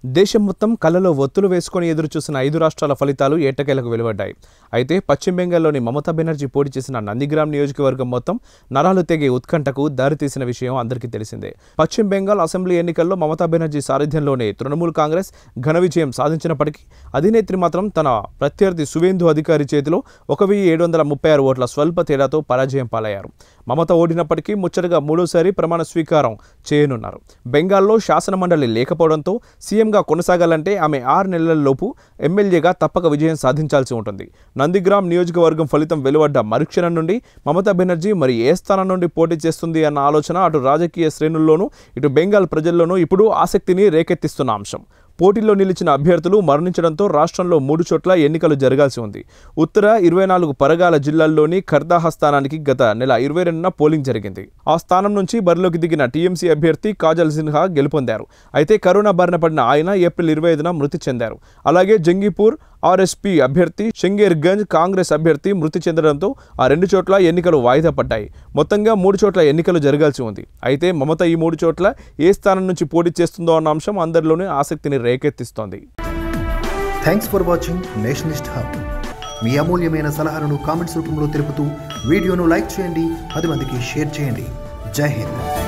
దేశం మొత్తం కళ్ళలో ఒత్తులు వేసుకొని ఎదురు చూసిన ఐదు రాష్ట్రాల ఫలితాలు ఏటకేలకు వెలువడ్డాయి అయితే పశ్చిమ బెంగాల్లోని మమతా బెనర్జీ పోటీ చేసిన నందిగ్రామ్ నియోజకవర్గం మొత్తం నరాలు తెగే ఉత్కంఠకు దారితీసిన విషయం అందరికీ తెలిసిందే పశ్చిమ బెంగాల్ అసెంబ్లీ ఎన్నికల్లో మమతా బెనర్జీ సారథ్యంలోనే తృణమూల్ కాంగ్రెస్ ఘన విజయం సాధించినప్పటికీ అధినేత్రి మాత్రం తన ప్రత్యర్థి సువేందు అధికారి చేతిలో ఒక వెయ్యి ఏడు వందల ముప్పై ఆరు ఓట్ల స్వల్ప తేడాతో పరాజయం పాలయ్యారు మమత ఓడినప్పటికీ ముచ్చటగా మూడోసారి ప్రమాణ స్వీకారం చేయనున్నారు బెంగాల్లో శాసనమండలి లేకపోవడంతో సీఎంగా కొనసాగాలంటే ఆమె ఆరు నెలలలోపు ఎమ్మెల్యేగా తప్పక విజయం సాధించాల్సి ఉంటుంది నందిగ్రామ్ నియోజకవర్గం ఫలితం వెలువడ్డ మరుక్షణం నుండి మమతా బెనర్జీ మరి ఏ స్థానం నుండి పోటీ చేస్తుంది అన్న ఆలోచన అటు రాజకీయ శ్రేణుల్లోనూ ఇటు బెంగాల్ ప్రజల్లోనూ ఇప్పుడు ఆసక్తిని రేకెత్తిస్తున్న అంశం పోటీలో నిలిచిన అభ్యర్థులు మరణించడంతో రాష్ట్రంలో మూడు చోట్ల ఎన్నికలు జరగాల్సి ఉంది ఉత్తర ఇరవై నాలుగు పరగాల జిల్లాల్లోని ఖర్దాహ స్థానానికి గత నెల ఇరవై రెండున పోలింగ్ జరిగింది ఆ స్థానం నుంచి బరిలోకి దిగిన టీఎంసీ అభ్యర్థి కాజల్ సిన్హా గెలుపొందారు అయితే కరోనా బారిన పడిన ఆయన ఏప్రిల్ ఇరవై ఐదున మృతి చెందారు అలాగే జంగీపూర్ ఆర్ఎస్పీ అభ్యర్థి షంగేర్గంజ్ కాంగ్రెస్ అభ్యర్థి మృతి చెందడంతో ఆ రెండు చోట్ల ఎన్నికలు వాయిదా పడ్డాయి మొత్తంగా మూడు చోట్ల ఎన్నికలు జరగాల్సి ఉంది అయితే మమత ఈ మూడు చోట్ల ఏ స్థానం నుంచి పోటీ చేస్తుందో అన్న అంశం అందరిలోనే ఆసక్తిని రేకెత్తిస్తోంది thanks for watching nationalist hub మీ అమూల్యమైన సలహాలను కామెంట్స్ రూపంలో తెలుపుతూ వీడియోను లైక్ చేయండి పది మందికి షేర్ చేయండి జై హింద్